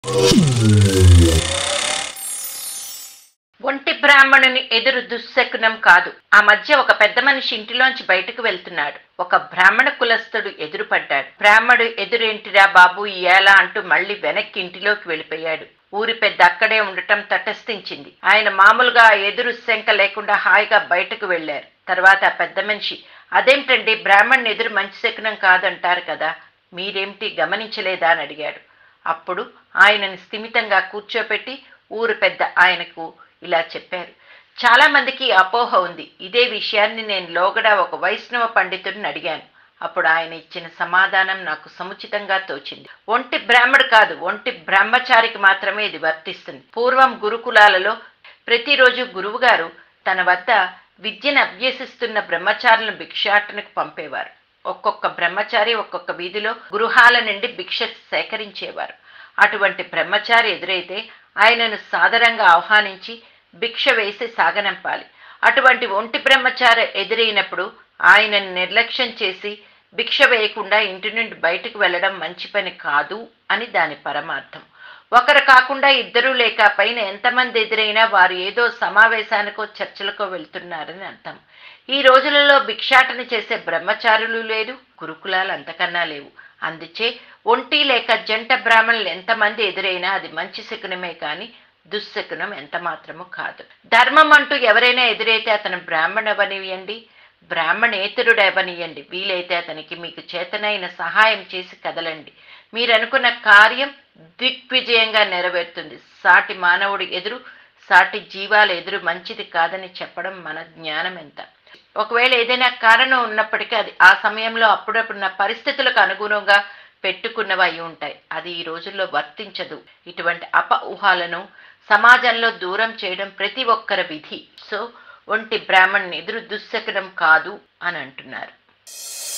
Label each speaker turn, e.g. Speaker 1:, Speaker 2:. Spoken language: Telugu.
Speaker 1: ఒంటి బ్రాహ్మణుని ఎదురు దుశ్శకునం కాదు ఆ మధ్య ఒక పెద్ద మనిషి ఇంటిలోంచి బయటకు వెళ్తున్నాడు ఒక బ్రాహ్మణ కులస్తుడు ఎదురుపడ్డాడు బ్రాహ్మడు ఎదురేంటిరా బాబు ఎలా అంటూ మళ్ళీ వెనక్కి ఇంటిలోకి వెళ్ళిపోయాడు ఊరి పెద్ద అక్కడే ఉండటం తటస్థించింది ఆయన మామూలుగా ఆ ఎదురు శంక లేకుండా హాయిగా బయటకు వెళ్లారు తర్వాత ఆ పెద్ద మనిషి అదేంటండి బ్రాహ్మణ్ ఎదురు మంచి శకునం కాదంటారు కదా మీరేమిటి గమనించలేదా అని అడిగాడు అప్పుడు ఆయనని స్థిమితంగా కూర్చోపెట్టి ఊరు పెద్ద ఆయనకు ఇలా చెప్పారు చాలా మందికి అపోహ ఉంది ఇదే విషయాన్ని నేను లోగడ ఒక వైష్ణవ పండితుడిని అడిగాను అప్పుడు ఆయన ఇచ్చిన సమాధానం నాకు సముచితంగా తోచింది ఒంటి బ్రాహ్మడు కాదు ఒంటి బ్రహ్మచారికి మాత్రమే ఇది వర్తిస్తుంది పూర్వం గురుకులాలలో ప్రతిరోజు గురువుగారు తన వద్ద విద్యను అభ్యసిస్తున్న బ్రహ్మచారులను భిక్షాటనకు పంపేవారు ఒక్కొక్క బ్రహ్మచారి ఒక్కొక్క వీధిలో గృహాల నుండి భిక్ష సేకరించేవారు అటువంటి బ్రహ్మచారి ఎదురైతే ఆయనను సాదరంగా ఆహ్వానించి భిక్ష వేసి సాగనంపాలి అటువంటి ఒంటి బ్రహ్మచారి ఎదురైనప్పుడు ఆయనను నిర్లక్ష్యం చేసి భిక్ష వేయకుండా ఇంటి నుండి బయటకు వెళ్ళడం మంచి పని కాదు అని దాని పరమార్థం ఒకరు కాకుండా ఇద్దరు లేక పైన ఎంతమంది ఎదురైనా వారు ఏదో సమావేశానికో చర్చలకో వెళ్తున్నారని అర్థం ఈ రోజులలో భిక్షాటన చేసే బ్రహ్మచారులు లేదు గురుకులాలు అంతకన్నా లేవు అందుచే ఒంటి లేక జంట బ్రాహ్మణులు ఎంతమంది ఎదురైనా అది మంచి శకునమే కాని దుశ్శకునం ఎంత మాత్రము కాదు ధర్మం అంటూ ఎవరైనా ఎదురైతే అతను బ్రాహ్మణవనియండి బ్రాహ్మణేతరుడవనియండి వీలైతే అతనికి మీకు చేతనైన సహాయం చేసి కదలండి మీరు అనుకున్న కార్యం దిగ్విజయంగా నెరవేరుతుంది సాటి మానవుడి ఎదురు సాటి జీవాల ఎదురు మంచిది కాదని చెప్పడం మన జ్ఞానం ఎంత ఒకవేళ ఏదైనా కారణం ఉన్నప్పటికీ అది ఆ సమయంలో అప్పుడప్పుడున్న పరిస్థితులకు అనుగుణంగా పెట్టుకున్నవి అయి ఉంటాయి అది ఈ రోజుల్లో వర్తించదు ఇటువంటి అప ఊహాలను సమాజంలో దూరం చేయడం ప్రతి ఒక్కరి విధి సో ఒంటి బ్రాహ్మణ్ ఎదురు దుశ్శకనం కాదు అని అంటున్నారు